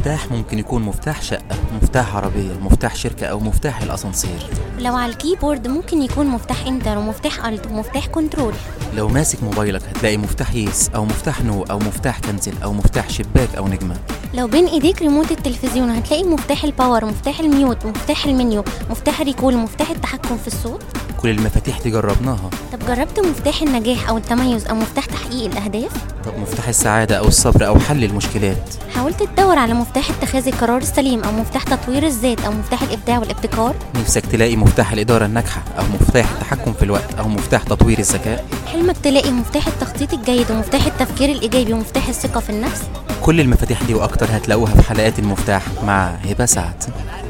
المفتاح ممكن يكون مفتاح شقة مفتاح عربية مفتاح شركة أو مفتاح الأسانسير لو على الكيبورد ممكن يكون مفتاح انتر ومفتاح الت ومفتاح كنترول لو ماسك موبايلك هتلاقي مفتاح يس أو مفتاح نو أو مفتاح كنسل أو مفتاح شباك أو نجمة لو بين ايديك ريموت التلفزيون هتلاقي مفتاح الباور مفتاح الميوت مفتاح المنيو مفتاح الريكول مفتاح التحكم في الصوت كل المفاتيح دي جربناها طب جربت مفتاح النجاح او التميز او مفتاح تحقيق الاهداف طب مفتاح السعادة أو الصبر أو حل المشكلات حاولت تدور على مفتاح اتخاذ القرار السليم او مفتاح تطوير الذات او مفتاح الابداع والابتكار نفسك تلاقي مفتاح الإدارة الناجحة أو مفتاح التحكم في الوقت أو مفتاح تطوير الذكاء حلمك تلاقي مفتاح التخطيط الجيد ومفتاح التفكير الايجابي ومفتاح الثقه في النفس كل المفاتيح دي وأكتر هتلاقوها في حلقات المفتاح مع هبة سعد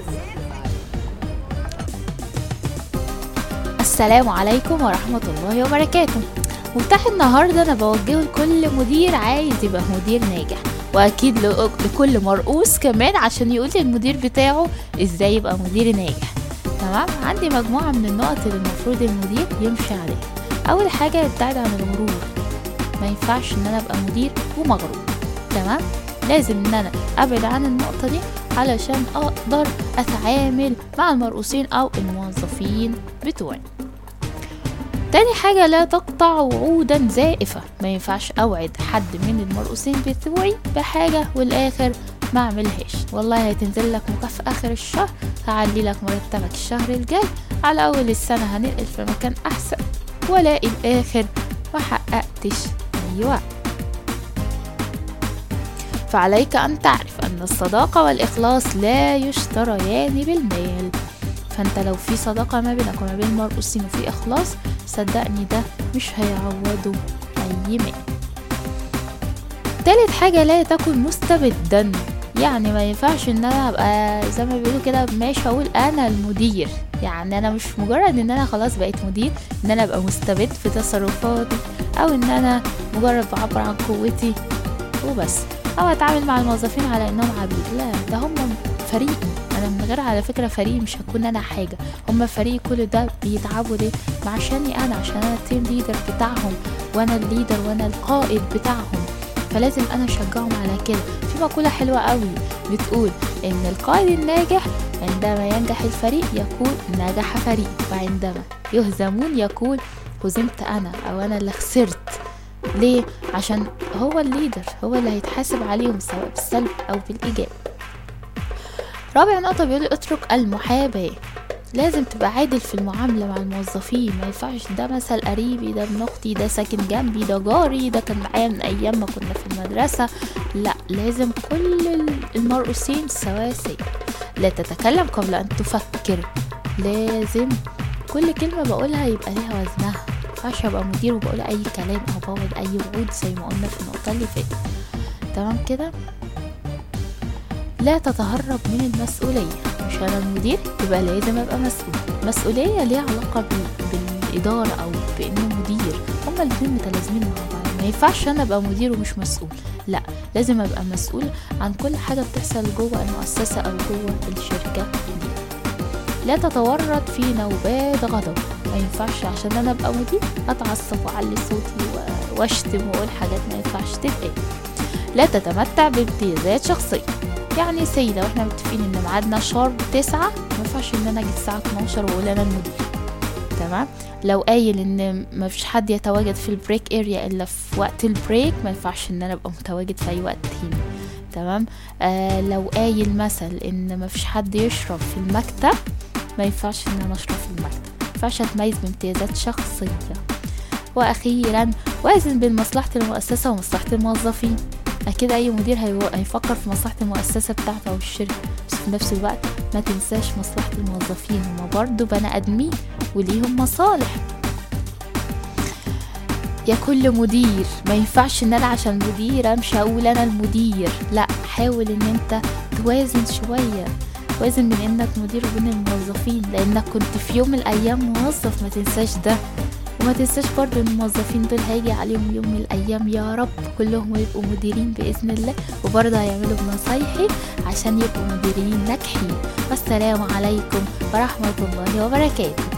السلام عليكم ورحمة الله وبركاته مفتاح النهاردة أنا بوجهه لكل مدير عايز يبقى مدير ناجح وأكيد ل- لكل مرؤوس كمان عشان يقول للمدير بتاعه إزاي يبقى مدير ناجح تمام عندي مجموعة من النقط اللي المفروض المدير يمشي عليها أول حاجة ابتعد عن الغرور ما ينفعش إن أنا أبقى مدير ومغرور تمام لازم إن أنا أبعد عن النقطة دي علشان أقدر أتعامل مع المرؤوسين أو الموظفين بتوعي تاني حاجة لا تقطع وعودا زائفة ما ينفعش أوعد حد من المرؤوسين بتوعي بحاجة والآخر ما اعملهاش والله هتنزل لك مكافأة آخر الشهر هعلي لك مرتبك الشهر الجاي على أول السنة هننقل في مكان أحسن ولاقي الآخر ما حققتش أي وعد فعليك أن تعرف أن الصداقة والإخلاص لا يشتريان بالمال فانت لو في صداقة ما بينك وما بين المرؤوسين وفي إخلاص صدقني ده مش هيعوضه أي مال تالت حاجة لا تكن مستبدا يعني ما ينفعش ان انا ابقى زي ما بيقولوا كده ماشي اقول انا المدير يعني انا مش مجرد ان انا خلاص بقيت مدير ان انا ابقى مستبد في تصرفاتي او ان انا مجرد بعبر عن قوتي وبس او اتعامل مع الموظفين على انهم عبيد لا ده هم فريقي انا من غير على فكره فريقي مش هكون انا حاجه هم فريقي كل ده بيتعبوا ليه ما عشاني انا عشان انا التيم ليدر بتاعهم وانا الليدر وانا القائد بتاعهم فلازم انا اشجعهم على كده في مقوله حلوه قوي بتقول ان القائد الناجح عندما ينجح الفريق يقول نجح فريق وعندما يهزمون يقول هزمت انا او انا اللي خسرت ليه عشان هو الليدر هو اللي هيتحاسب عليهم سواء بالسلب او بالايجاب رابع نقطة بيقول اترك المحاباة لازم تبقى عادل في المعاملة مع الموظفين ما ينفعش ده مثل قريبي ده ابن اختي ده ساكن جنبي ده جاري ده كان معايا من ايام ما كنا في المدرسة لا لازم كل المرؤوسين سواسية لا تتكلم قبل ان تفكر لازم كل كلمة بقولها يبقى ليها وزنها مينفعش ابقى مدير وبقول اي كلام او بوعد اي وعود زي ما قلنا في النقطة اللي فاتت تمام كده لا تتهرب من المسؤولية مش أنا المدير يبقى لازم أبقى مسؤول مسؤولية ليها علاقة بال- بالإدارة أو بإنه مدير هما الاتنين متلازمين مع بعض ما ينفعش أنا أبقى مدير ومش مسؤول لا لازم أبقى مسؤول عن كل حاجة بتحصل جوه المؤسسة أو جوه الشركة دي لا تتورط في نوبات غضب ما ينفعش عشان أنا أبقى مدير أتعصب وأعلي صوتي و- وأشتم وأقول حاجات ما ينفعش تتقال لا تتمتع بامتيازات شخصية يعني سي لو احنا متفقين ان ميعادنا شارب تسعة ما ينفعش ان انا اجي الساعة 12 واقول انا المدير تمام لو قايل ان ما فيش حد يتواجد في البريك اريا الا في وقت البريك ما ينفعش ان انا ابقى متواجد في اي وقت تاني تمام آه لو قايل مثل ان ما فيش حد يشرب في المكتب ما ينفعش ان انا اشرب في المكتب ما ينفعش اتميز بامتيازات شخصية واخيرا وازن بين مصلحة المؤسسة ومصلحة الموظفين اكيد اي مدير هيو- هيفكر في مصلحة المؤسسة بتاعته او الشركة بس في نفس الوقت ما تنساش مصلحة الموظفين هما برضو بني ادمين وليهم مصالح يا كل مدير ما ينفعش ان انا عشان مدير امشي اقول انا المدير لا حاول ان انت توازن شوية وازن بين انك مدير وبين الموظفين لانك كنت في يوم من الايام موظف ما تنساش ده وما تنساش برضو ان الموظفين دول هيجي عليهم يوم من الايام يا رب كلهم يبقوا مديرين باذن الله وبرضه هيعملوا بنصايحي عشان يبقوا مديرين ناجحين والسلام عليكم ورحمه الله وبركاته